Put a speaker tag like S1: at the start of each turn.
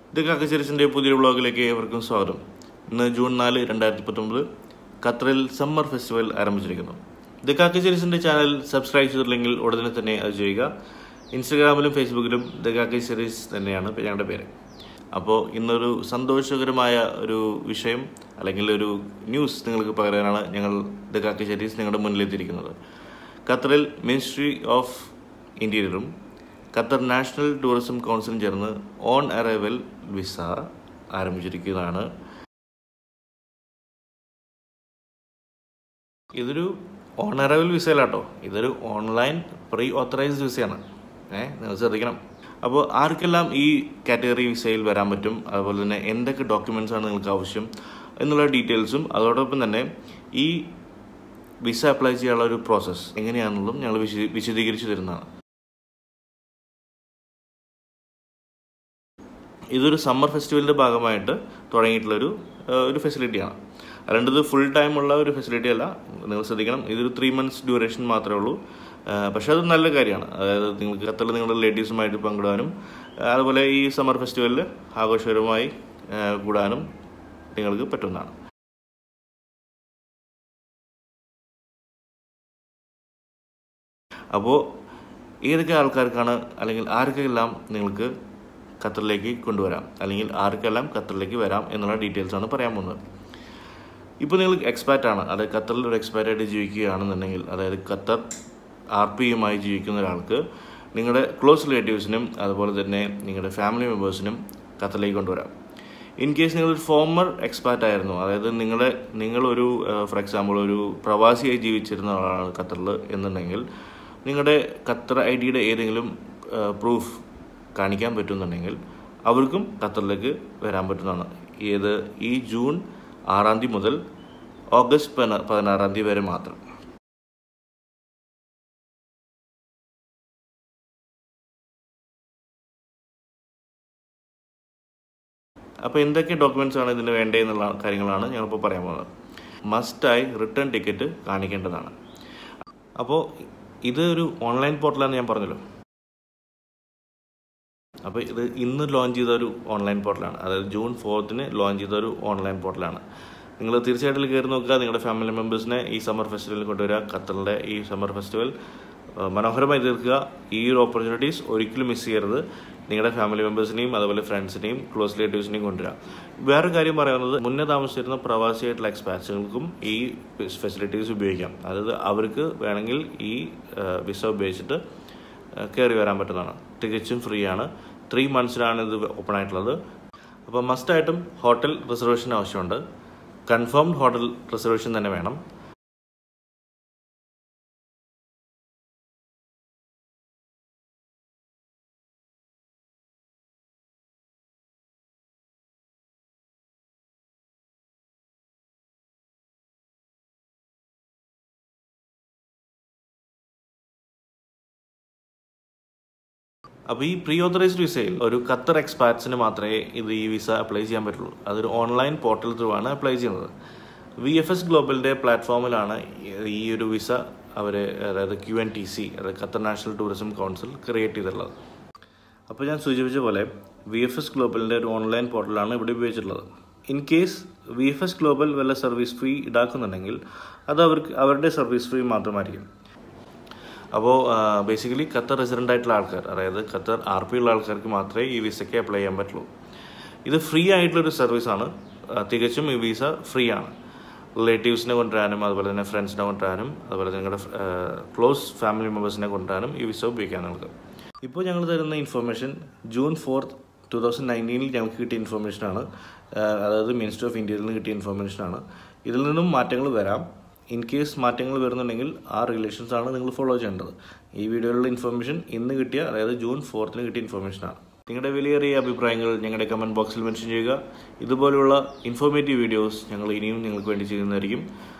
S1: ഇത് കാക്കച്ചേരിസിൻ്റെ പുതിയൊരു വ്ളോഗിലേക്ക് ഏവർക്കും സ്വാഗതം ഇന്ന് ജൂൺ നാല് രണ്ടായിരത്തി പത്തൊമ്പത് ഖത്തറിൽ സമ്മർ ഫെസ്റ്റിവൽ ആരംഭിച്ചിരിക്കുന്നു ഇത് കാക്കച്ചേരിസിൻ്റെ ചാനൽ സബ്സ്ക്രൈബ് ചെയ്തിട്ടില്ലെങ്കിൽ ഉടനെ തന്നെ അത് ചെയ്യുക ഇൻസ്റ്റഗ്രാമിലും ഫേസ്ബുക്കിലും ദ കാക്കി സീരീസ് തന്നെയാണ് ഞങ്ങളുടെ പേര് അപ്പോൾ ഇന്നൊരു സന്തോഷകരമായ ഒരു വിഷയം അല്ലെങ്കിൽ ഒരു ന്യൂസ് നിങ്ങൾക്ക് പകരാനാണ് ഞങ്ങൾ ദ കാക്കി സീരീസ് നിങ്ങളുടെ മുന്നിലെത്തിയിരിക്കുന്നത് ഖത്തറിൽ മിനിസ്ട്രി ഓഫ് ഇൻറ്റീരിയറും ഖത്തർ നാഷണൽ ടൂറിസം കൗൺസിലും ചേർന്ന് ഓൺ അറൈവൽ വിസ ആരംഭിച്ചിരിക്കുന്നതാണ് ഇതൊരു ഓൺ അറൈവൽ വിസയിലാട്ടോ ഇതൊരു ഓൺലൈൻ പ്രീ ഓത്തറൈസ്ഡ് വിസയാണ് ഏഹ് നിങ്ങൾ ശ്രദ്ധിക്കണം അപ്പോൾ ആർക്കെല്ലാം ഈ കാറ്റഗറി വിസയിൽ വരാൻ പറ്റും അതുപോലെ തന്നെ എന്തൊക്കെ ഡോക്യുമെൻ്റ്സ് ആണ് നിങ്ങൾക്ക് ആവശ്യം എന്നുള്ള ഡീറ്റെയിൽസും അതോടൊപ്പം തന്നെ ഈ വിസ അപ്ലൈ ചെയ്യാനുള്ള ഒരു പ്രോസസ്സ് എങ്ങനെയാണെന്നുള്ളതും ഞങ്ങൾ വിശദീ വിശദീകരിച്ചു തരുന്നതാണ് ഇതൊരു സമ്മർ ഫെസ്റ്റിവലിൻ്റെ ഭാഗമായിട്ട് തുടങ്ങിയിട്ടുള്ളൊരു ഒരു ഫെസിലിറ്റിയാണ് അല്ലാണ്ട് ഇത് ഫുൾ ടൈം ഉള്ള ഒരു ഫെസിലിറ്റി അല്ല നിങ്ങൾ ശ്രദ്ധിക്കണം ഇതൊരു ത്രീ മന്ത്സ് ഡ്യൂറേഷൻ മാത്രമേ ഉള്ളൂ പക്ഷെ അത് നല്ല കാര്യമാണ് അതായത് നിങ്ങൾക്ക് ഖത്തറിൽ നിങ്ങളുടെ റിലേറ്റീവ്സുമായിട്ട് പങ്കിടാനും അതുപോലെ ഈ സമ്മർ ഫെസ്റ്റിവലിൽ ആഘോഷകരമായി കൂടാനും നിങ്ങൾക്ക് പറ്റുന്നതാണ് അപ്പോൾ ഏതൊക്കെ ആൾക്കാർക്കാണ് അല്ലെങ്കിൽ ആർക്കെല്ലാം നിങ്ങൾക്ക് ഖത്തറിലേക്ക് കൊണ്ടുവരാം അല്ലെങ്കിൽ ആർക്കെല്ലാം ഖത്തറിലേക്ക് വരാം എന്നുള്ള ഡീറ്റെയിൽസ് ആണ് പറയാൻ പോകുന്നത് ഇപ്പോൾ നിങ്ങൾ എക്സ്പാറ്റ് ആണ് അതായത് ഖത്തറിൽ ഒരു എക്സ്പാറ്റായിട്ട് ജീവിക്കുകയാണെന്നുണ്ടെങ്കിൽ അതായത് ഖത്തർ ആർ പി യുമായി ജീവിക്കുന്ന ഒരാൾക്ക് നിങ്ങളുടെ ക്ലോസ് റിലേറ്റീവ്സിനും അതുപോലെ തന്നെ നിങ്ങളുടെ ഫാമിലി മെമ്പേഴ്സിനും ഖത്തറിലേക്ക് കൊണ്ടുവരാം ഇൻ കേസ് നിങ്ങളൊരു ഫോമർ എക്സ്പാറ്റ് ആയിരുന്നു അതായത് നിങ്ങളുടെ നിങ്ങളൊരു ഫോർ എക്സാമ്പിൾ ഒരു പ്രവാസിയായി ജീവിച്ചിരുന്ന ആളാണ് ഖത്തറിൽ എന്നുണ്ടെങ്കിൽ നിങ്ങളുടെ ഖത്തർ ഐ ഡിയുടെ ഏതെങ്കിലും പ്രൂഫ് കാണിക്കാൻ പറ്റുന്നുണ്ടെങ്കിൽ അവർക്കും ഖത്തറിലേക്ക് വരാൻ പറ്റുന്നതാണ് ഏത് ഈ ജൂൺ ആറാം തീയതി മുതൽ ഓഗസ്റ്റ് പതിനാറാം തീയതി വരെ മാത്രം അപ്പോൾ എന്തൊക്കെ ഡോക്യുമെൻറ്റ്സ് ആണ് ഇതിന് വേണ്ടത് എന്നുള്ള കാര്യങ്ങളാണ് ഞങ്ങളിപ്പോൾ പറയാൻ പോകുന്നത് മസ്റ്റായി റിട്ടേൺ ടിക്കറ്റ് കാണിക്കേണ്ടതാണ് അപ്പോൾ ഇത് ഒരു ഓൺലൈൻ പോർട്ടലാണെന്ന് ഞാൻ പറഞ്ഞല്ലോ അപ്പോൾ ഇത് ഇന്ന് ലോഞ്ച് ചെയ്ത ഒരു ഓൺലൈൻ പോർട്ടലാണ് അതായത് ജൂൺ ഫോർത്തിന് ലോഞ്ച് ചെയ്ത ഒരു ഓൺലൈൻ പോർട്ടലാണ് നിങ്ങൾ തീർച്ചയായിട്ടും കയറി നോക്കുക നിങ്ങളുടെ ഫാമിലി മെമ്പേഴ്സിനെ ഈ സമ്മർ ഫെസ്റ്റിവലിൽ കൊണ്ടുവരിക ഖത്തറിലെ ഈ സമ്മർ ഫെസ്റ്റിവൽ മനോഹരമായി തീർക്കുക ഈ ഒരു ഓപ്പർച്യൂണിറ്റീസ് ഒരിക്കലും മിസ് ചെയ്യരുത് നിങ്ങളുടെ ഫാമിലി മെമ്പേഴ്സിനെയും അതുപോലെ ഫ്രണ്ട്സിനെയും ക്ലോസ് റിലേറ്റീവ്സിനെയും കൊണ്ടുവരാം വേറെ കാര്യം പറയുന്നത് മുന്നേ താമസിച്ചിരുന്ന പ്രവാസിയായിട്ടുള്ള എക്സ്പാറ്റ്സുകൾക്കും ഈ ഫെസിലിറ്റീസ് ഉപയോഗിക്കാം അതായത് അവർക്ക് വേണമെങ്കിൽ ഈ വിസ ഉപയോഗിച്ചിട്ട് കയറി വരാൻ പറ്റുന്നതാണ് തികച്ചും ഫ്രീ ആണ് ത്രീ മന്ത്സിലാണ് ഇത് ഓപ്പൺ ആയിട്ടുള്ളത് അപ്പോൾ മസ്റ്റായിട്ടും ഹോട്ടൽ റിസർവേഷൻ ആവശ്യമുണ്ട് കൺഫേംഡ് ഹോട്ടൽ റിസർവേഷൻ തന്നെ വേണം അപ്പോൾ ഈ പ്രീ ഓത്തറൈസ്ഡ് വിസയിൽ ഒരു ഖത്തർ എക്സ്പാറ്റ്സിന് മാത്രമേ ഇത് ഈ വിസ അപ്ലൈ ചെയ്യാൻ പറ്റുള്ളൂ അതൊരു ഓൺലൈൻ പോർട്ടൽ ത്രൂ ആണ് അപ്ലൈ ചെയ്യുന്നത് വി എഫ് എസ് ഗ്ലോബലിൻ്റെ പ്ലാറ്റ്ഫോമിലാണ് ഈ ഒരു വിസ അവർ അതായത് ക്യു എൻ ടി സി അതായത് Qatar national tourism council create ചെയ്തിട്ടുള്ളത് അപ്പോൾ ഞാൻ സൂചിപ്പിച്ച പോലെ വി എഫ് എസ് ഗ്ലോബലിൻ്റെ ഒരു ഓൺലൈൻ പോർട്ടലാണ് ഇവിടെ ഉപയോഗിച്ചിട്ടുള്ളത് in case V F S global വല്ല സർവീസ് ഫീ ഈടാക്കുന്നുണ്ടെങ്കിൽ അത് അവർക്ക് അവരുടെ സർവീസ് ഫീ മാത്രമായിരിക്കും അപ്പോൾ ബേസിക്കലി ഖത്തർ റെസിഡൻ്റ് ആയിട്ടുള്ള ആൾക്കാർ അതായത് ഖത്തർ ആർ പി ഉള്ള ആൾക്കാർക്ക് മാത്രമേ ഈ വിസയ്ക്ക് അപ്ലൈ ചെയ്യാൻ പറ്റുള്ളൂ ഇത് ഫ്രീ ആയിട്ടുള്ളൊരു സർവീസാണ് തികച്ചും ഈ വിസ ഫ്രീ ആണ് റിലേറ്റീവ്സിനെ കൊണ്ടുവരാനും അതുപോലെ തന്നെ ഫ്രണ്ട്സിനെ കൊണ്ടുവരാനും അതുപോലെ നിങ്ങളുടെ ക്ലോസ് ഫാമിലി മെമ്പേഴ്സിനെ കൊണ്ടുവരാനും ഈ വിസ ഉപയോഗിക്കാൻ നിങ്ങൾക്ക് ഇപ്പോൾ ഞങ്ങൾ തരുന്ന information June fourth two thousand നയൻറ്റീനിൽ ഞങ്ങൾക്ക് കിട്ടിയ ഇൻഫർമേഷനാണ് അതായത് മിനിസ്റ്റർ ഓഫ് ഇന്ത്യയിൽ നിന്ന് കിട്ടിയ ഇൻഫർമേഷനാണ് ഇതിൽ നിന്നും മാറ്റങ്ങൾ വരാം ഇൻ കേസ് മാറ്റങ്ങൾ വരുന്നുണ്ടെങ്കിൽ ആ റിലേഷൻസ് ആണ് നിങ്ങൾ ഫോളോ ചെയ്യേണ്ടത് ഈ വീഡിയോയിലുള്ള ഇൻഫർമേഷൻ ഇന്ന് കിട്ടിയ അതായത് ജൂൺ ഫോർത്തിന് കിട്ടിയ ഇൻഫർമേഷനാണ് നിങ്ങളുടെ വിലയേറിയ അഭിപ്രായങ്ങൾ ഞങ്ങളുടെ കമൻറ്റ് ബോക്സിൽ മെൻഷൻ ചെയ്യുക ഇതുപോലുള്ള ഇൻഫോർമേറ്റീവ് വീഡിയോസ് ഞങ്ങൾ ഇനിയും നിങ്ങൾക്ക് വേണ്ടി ചെയ്യുന്നതായിരിക്കും